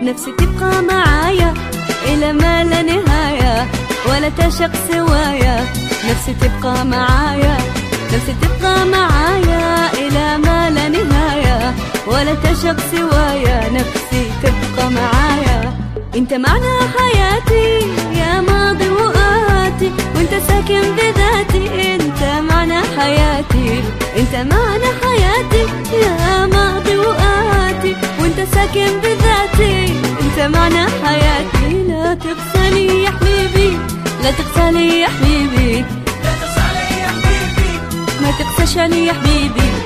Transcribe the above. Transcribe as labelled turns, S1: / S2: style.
S1: نفسي تبقى معايا إلى ما لا نهاية ولا تشق سوايا نفسي تبقى معايا نفسي تبقى معايا إلى ما لا نهاية ولا تشق سوايا نفسي تبقى معايا انت معنى حياتي يا ماضي وآتي وانت ساكن بذاتي انت معنى حياتي انت معنى حياتي يا ماضي وآتي وانت ساكن بذاتي انت معنى حياتي لا تغسلي يا حبيبي لا تغسلي يا حبيبي
S2: لا تسألي يا حبيبي
S1: ما تقساش علي يا حبيبي